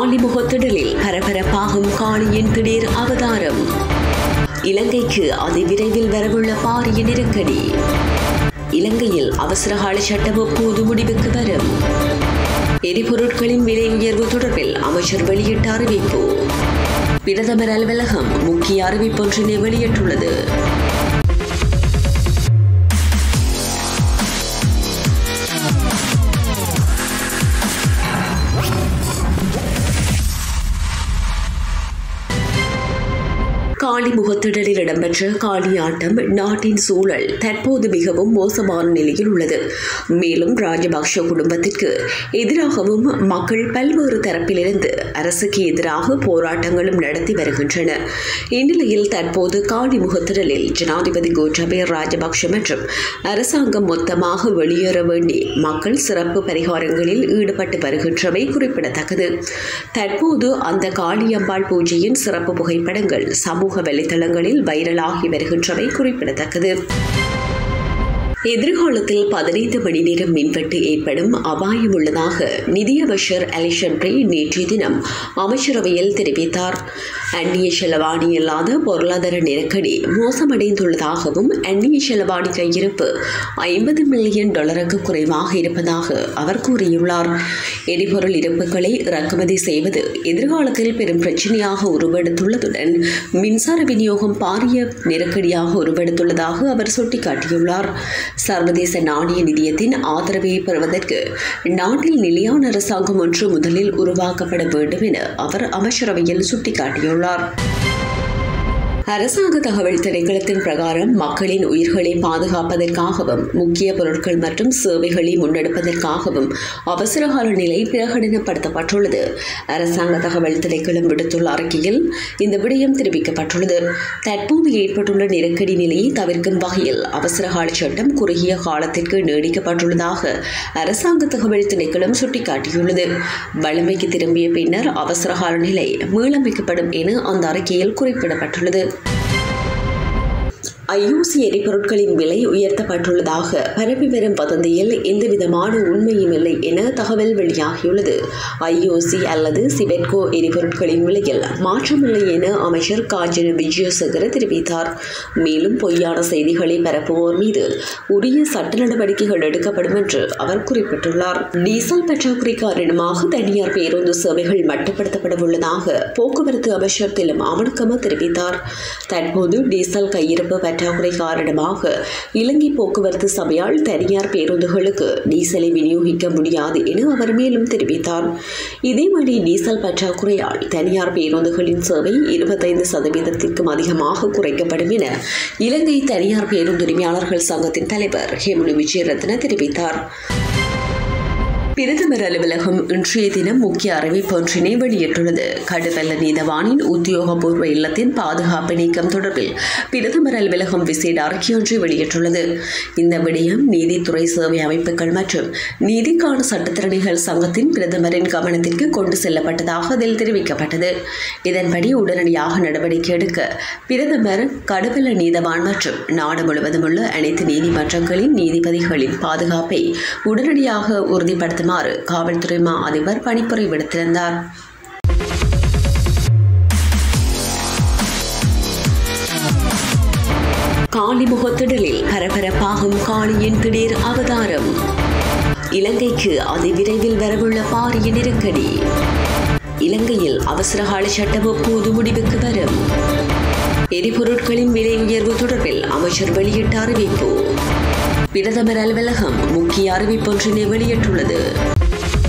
காலிமுகத்திடலில் பரபரப்பாகும் காளியின் திடீர் அவதாரம் இலங்கைக்கு அதிவிரைவில் வரவுள்ள பாரிய நெருக்கடி இலங்கையில் அவசரகால சட்டம் எப்போது முடிவுக்கு வரும் எரிபொருட்களின் விலை உயர்வு தொடர்பில் அமைச்சர் வெளியிட்ட அறிவிப்பு பிரதமர் அலுவலகம் முக்கிய அறிவிப்பொன்றினை வெளியிட்டுள்ளது காளி முகத்திடலில் இடம்பெற்ற காளியாட்டம் நாட்டின் சூழல் தற்போது மிகவும் மோசமான நிலையில் உள்ளது மேலும் ராஜபக்ஷ குடும்பத்திற்கு எதிராகவும் மக்கள் பல்வேறு தரப்பிலிருந்து அரசுக்கு எதிராக போராட்டங்களும் நடத்தி வருகின்றன இந்நிலையில் தற்போது காளி முகத்திடலில் ஜனாதிபதி கோட்டாபய ராஜபக்ஷ மற்றும் அரசாங்கம் மொத்தமாக வெளியேற வேண்டி மக்கள் சிறப்பு பரிகாரங்களில் ஈடுபட்டு வருகின்றமை குறிப்பிடத்தக்கது தற்போது அந்த காளியம்பாள் பூஜையின் சிறப்பு புகைப்படங்கள் சமூக வலைதளங்களில் வைரலாகி வருகின்றமை குறிப்பிடத்தக்கது எதிர்காலத்தில் பதினைந்து மணி நேரம் மின்வெட்டு ஏற்படும் அபாயம் உள்ளதாக நிதியமைச்சர் அலிஷன்ரே நேற்றைய தினம் அமைச்சரவையில் தெரிவித்தார் அந்நிய செலவாணி இல்லாத பொருளாதார நெருக்கடி மோசமடைந்துள்ளதாகவும் அந்நிய செலவாணி கையிருப்பு ஐம்பது மில்லியன் டாலருக்கு குறைவாக இருப்பதாக அவர் கூறியுள்ளார் எரிபொருள் இருப்புகளை இறக்குமதி செய்வது எதிர்காலத்தில் பெரும் பிரச்சனையாக உருவெடுத்துள்ளதுடன் மின்சார விநியோகம் பாரிய நெருக்கடியாக உருவெடுத்துள்ளதாக அவர் சுட்டிக்காட்டியுள்ளார் சர்வதேச நாணய நிதியத்தின் ஆதரவை பெறுவதற்கு நாட்டில் நிலையான அரசாங்கம் ஒன்று முதலில் உருவாக்கப்பட வேண்டும் என அவர் அமைச்சரவையில் சுட்டிக்காட்டியுள்ளார் அரசாங்க தகவல் திணைக்களத்தின் பிரகாரம் மக்களின் உயிர்களை பாதுகாப்பதற்காகவும் முக்கிய பொருட்கள் மற்றும் சேவைகளை முன்னெடுப்பதற்காகவும் அவசரகால நிலை பிரகடனப்படுத்தப்பட்டுள்ளது அரசாங்க தகவல் திணைக்களம் விடுத்துள்ள அறிக்கையில் இந்த விடயம் தெரிவிக்கப்பட்டுள்ளது தற்போது ஏற்பட்டுள்ள நெருக்கடி நிலையை தவிர்க்கும் வகையில் அவசரகால சட்டம் குறுகிய காலத்திற்கு நீடிக்கப்பட்டுள்ளதாக அரசாங்க தகவல் திணைக்களம் சுட்டிக்காட்டியுள்ளது வலிமைக்கு திரும்பிய பின்னர் அவசரகால நிலை மீளமைக்கப்படும் என அந்த அறிக்கையில் குறிப்பிடப்பட்டுள்ளது ஐயூசி எரிபொருட்களின் விலை உயர்த்தப்பட்டுள்ளதாக பரப்பி வரும் வதந்தியில் எந்தவிதமான உண்மையும் இல்லை என தகவல் வெளியாகியுள்ளது ஐஓசி அல்லது சிபெட்கோ எரிபொருட்களின் விலையில் மாற்றமில்லை என அமைச்சர் காஞ்சன விஜயசேகர தெரிவித்தார் மேலும் பொய்யான செய்திகளை பரப்புவோர் மீது உரிய சட்ட நடவடிக்கைகள் எடுக்கப்படும் என்று அவர் குறிப்பிட்டுள்ளார் டீசல் பற்றாக்குறை காரணமாக தனியார் பேருந்து சேவைகள் மட்டுப்படுத்தப்பட உள்ளதாக போக்குவரத்து அமைச்சர் திலம் அமனுக்கம தெரிவித்தார் தற்போது டீசல் கையிருப்பு பற்றாக்குறை காரணமாக இலங்கை போக்குவரத்து சபையால் தனியார் பேருந்துகளுக்கு டீசலை விநியோகிக்க முடியாது என அவர் மேலும் தெரிவித்தார் இதேவழி டீசல் பற்றாக்குறையால் தனியார் பேருந்துகளின் சேவை இருபத்தைந்து சதவீதத்திற்கும் அதிகமாக குறைக்கப்படும் என இலங்கை தனியார் பேருந்துரிமையாளர்கள் சங்கத்தின் தலைவர் ஹேமுனி விஜயரத்ன தெரிவித்தார் பிரதமர் அலுவலகம் இன்றைய தினம் முக்கிய அறிவிப்பொன்றினை வெளியிட்டுள்ளது கடுவல்ல நீதவானின் உத்தியோகபூர்வ இல்லத்தின் பாதுகாப்பு நீக்கம் தொடர்பில் பிரதமர் அலுவலகம் விசேட அறிக்கையொன்றை வெளியிட்டுள்ளது இந்த விடயம் நீதித்துறை சேவை அமைப்புகள் மற்றும் நீதிக்கான சட்டத்திறனிகள் சங்கத்தின் பிரதமரின் கவனத்திற்கு கொண்டு செல்லப்பட்டதாக அதில் தெரிவிக்கப்பட்டது இதன்படி உடனடியாக நடவடிக்கை எடுக்க பிரதமர் கடுவல்ல நீதவான் மற்றும் நாடு முழுவதும் உள்ள அனைத்து நீதிமன்றங்களின் நீதிபதிகளின் பாதுகாப்பை உடனடியாக உறுதிப்படுத்த நடத்துமாறு காவல்துறை மா அதிபர் பணிப்புரை விடுத்திருந்தார் காளிமுகத்திடலில் பரபரப்பாகும் காளியின் திடீர் அவதாரம் இலங்கைக்கு அதிவிரைவில் வரவுள்ள பாரிய நெருக்கடி இலங்கையில் அவசரகால சட்டம் எப்போது முடிவுக்கு வரும் எரிபொருட்களின் விலை உயர்வு தொடர்பில் அமைச்சர் வெளியிட்ட அறிவிப்பு பிரதமர் அலுவலகம் முக்கிய அறிவிப்பொன்றினை வெளியிட்டுள்ளது